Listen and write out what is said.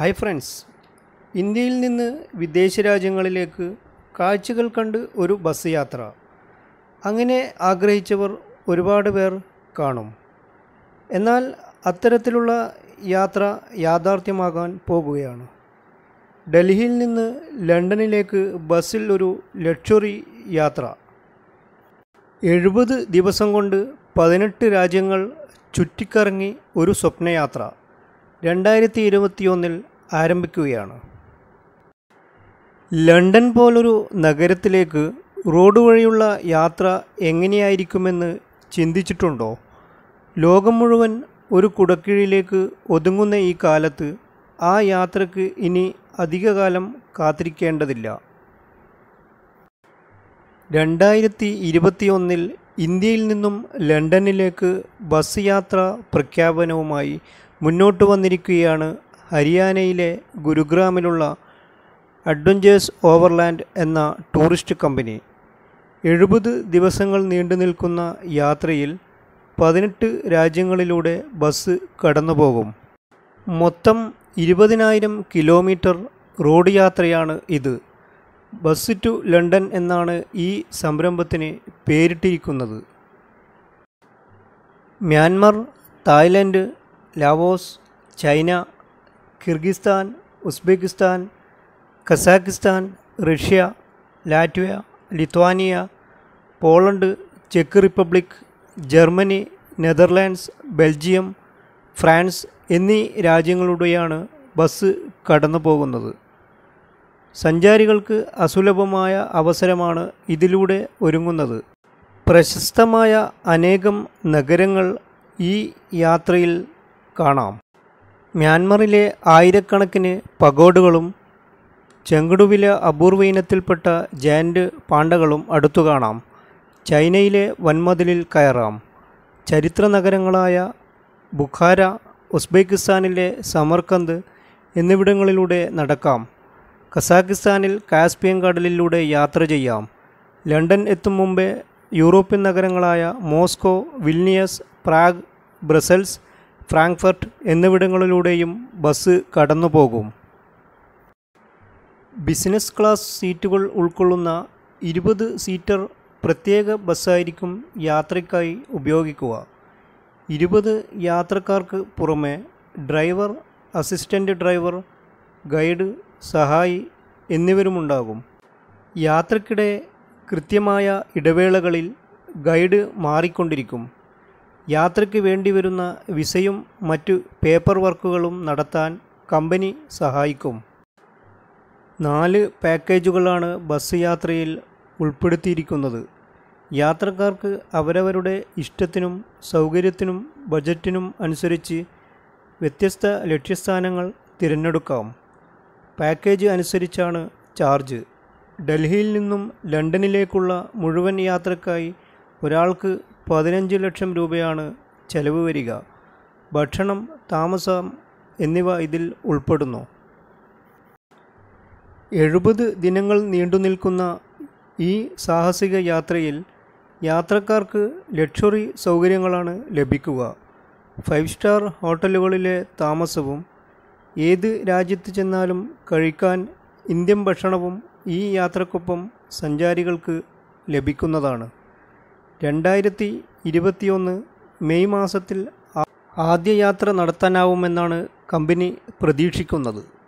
hi friends ഇന്ത്യയിൽ നിന്ന് വിദേശ രാജ്യങ്ങളിലേക്ക് കാഴ്ചകൾ കണ്ട് ഒരു ബസ് യാത്ര അങ്ങനെ ആഗ്രഹിച്ചവർ ഒരുപാട് പേർ കാണും എന്നാൽ അത്തരത്തിലുള്ള യാത്ര യാഥാർത്ഥ്യമാകാൻ പോകുകയാണ് ഡൽഹിയിൽ നിന്ന് ലണ്ടനിലേക്ക് ബസ്സിൽ ഒരു ലക്ഷറി യാത്ര എഴുപത് ദിവസം കൊണ്ട് പതിനെട്ട് രാജ്യങ്ങൾ ചുറ്റിക്കറങ്ങി ഒരു സ്വപ്നയാത്ര രണ്ടായിരത്തി ഇരുപത്തിയൊന്നിൽ ആരംഭിക്കുകയാണ് ലണ്ടൻ പോലൊരു നഗരത്തിലേക്ക് റോഡ് വഴിയുള്ള യാത്ര എങ്ങനെയായിരിക്കുമെന്ന് ചിന്തിച്ചിട്ടുണ്ടോ ലോകം മുഴുവൻ ഒരു കുടക്കീഴിലേക്ക് ഒതുങ്ങുന്ന ഈ കാലത്ത് ആ യാത്രക്ക് ഇനി അധികകാലം കാത്തിരിക്കേണ്ടതില്ല രണ്ടായിരത്തി ഇരുപത്തിയൊന്നിൽ ഇന്ത്യയിൽ നിന്നും ലണ്ടനിലേക്ക് ബസ് യാത്ര പ്രഖ്യാപനവുമായി മുന്നോട്ട് വന്നിരിക്കുകയാണ് ഹരിയാനയിലെ ഗുരുഗ്രാമിലുള്ള അഡ്വഞ്ചേഴ്സ് ഓവർലാൻഡ് എന്ന ടൂറിസ്റ്റ് കമ്പനി എഴുപത് ദിവസങ്ങൾ നീണ്ടു നിൽക്കുന്ന യാത്രയിൽ പതിനെട്ട് രാജ്യങ്ങളിലൂടെ ബസ് കടന്നുപോകും മൊത്തം ഇരുപതിനായിരം കിലോമീറ്റർ റോഡ് യാത്രയാണ് ഇത് ബസ് ടു ലണ്ടൻ എന്നാണ് ഈ സംരംഭത്തിന് പേരിട്ടിരിക്കുന്നത് Myanmar Thailand Laos China Kyrgyzstan Uzbekistan Kazakhstan Russia Latvia Lithuania Poland ചെക്ക് Republic Germany Netherlands Belgium France എന്നീ രാജ്യങ്ങളുടെയാണ് ബസ് കടന്നു പോകുന്നത് സഞ്ചാരികൾക്ക് അസുലഭമായ അവസരമാണ് ഇതിലൂടെ ഒരുങ്ങുന്നത് പ്രശസ്തമായ അനേകം നഗരങ്ങൾ ഈ യാത്രയിൽ കാണാം മ്യാൻമറിലെ ആയിരക്കണക്കിന് പഗോഡുകളും ചെങ്കടുവിലെ അപൂർവ ഇനത്തിൽപ്പെട്ട ജയൻ്റ് പാണ്ടകളും അടുത്തു കാണാം ചൈനയിലെ വൻമതിലിൽ കയറാം ചരിത്ര നഗരങ്ങളായ ബുഖാര ഉസ്ബെക്കിസ്ഥാനിലെ സമർക്കന്ത് എന്നിവിടങ്ങളിലൂടെ നടക്കാം കസാക്കിസ്ഥാനിൽ കാസ്പിയൻ കടലിലൂടെ യാത്ര ചെയ്യാം ലണ്ടൻ എത്തും മുമ്പേ യൂറോപ്യൻ നഗരങ്ങളായ Moscow Vilnius Prague Brussels Frankfurt എന്നിവിടങ്ങളിലൂടെയും ബസ് കടന്നു പോകും ബിസിനസ് ക്ലാസ് സീറ്റുകൾ ഉൾക്കൊള്ളുന്ന ഇരുപത് സീറ്റർ പ്രത്യേക ബസ്സായിരിക്കും യാത്രയ്ക്കായി ഉപയോഗിക്കുക ഇരുപത് യാത്രക്കാർക്ക് പുറമെ ഡ്രൈവർ അസിസ്റ്റൻ്റ് ഡ്രൈവർ ഗൈഡ് സഹായി എന്നിവരുമുണ്ടാകും യാത്രക്കിടെ കൃത്യമായ ഇടവേളകളിൽ ഗൈഡ് മാറിക്കൊണ്ടിരിക്കും യാത്രയ്ക്ക് വേണ്ടിവരുന്ന വിസയും മറ്റു പേപ്പർ വർക്കുകളും നടത്താൻ കമ്പനി സഹായിക്കും നാല് പാക്കേജുകളാണ് ബസ് യാത്രയിൽ ഉൾപ്പെടുത്തിയിരിക്കുന്നത് യാത്രക്കാർക്ക് അവരവരുടെ ഇഷ്ടത്തിനും സൗകര്യത്തിനും ബജറ്റിനും അനുസരിച്ച് വ്യത്യസ്ത ലക്ഷ്യസ്ഥാനങ്ങൾ തിരഞ്ഞെടുക്കാം പാക്കേജ് അനുസരിച്ചാണ് ചാർജ് ഡൽഹിയിൽ നിന്നും ലണ്ടനിലേക്കുള്ള മുഴുവൻ യാത്രക്കായി ഒരാൾക്ക് പതിനഞ്ച് ലക്ഷം രൂപയാണ് ചെലവ് വരിക ഭക്ഷണം താമസം എന്നിവ ഇതിൽ ഉൾപ്പെടുന്നു എഴുപത് ദിനങ്ങൾ നീണ്ടു നിൽക്കുന്ന ഈ സാഹസിക യാത്രയിൽ യാത്രക്കാർക്ക് ലക്ഷറി സൗകര്യങ്ങളാണ് ലഭിക്കുക ഫൈവ് സ്റ്റാർ ഹോട്ടലുകളിലെ താമസവും ഏത് രാജ്യത്ത് ചെന്നാലും കഴിക്കാൻ ഇന്ത്യൻ ഭക്ഷണവും ഈ യാത്രക്കൊപ്പം സഞ്ചാരികൾക്ക് ലഭിക്കുന്നതാണ് രണ്ടായിരത്തി ഇരുപത്തിയൊന്ന് മെയ് മാസത്തിൽ ആദ്യ യാത്ര നടത്താനാവുമെന്നാണ് കമ്പനി പ്രതീക്ഷിക്കുന്നത്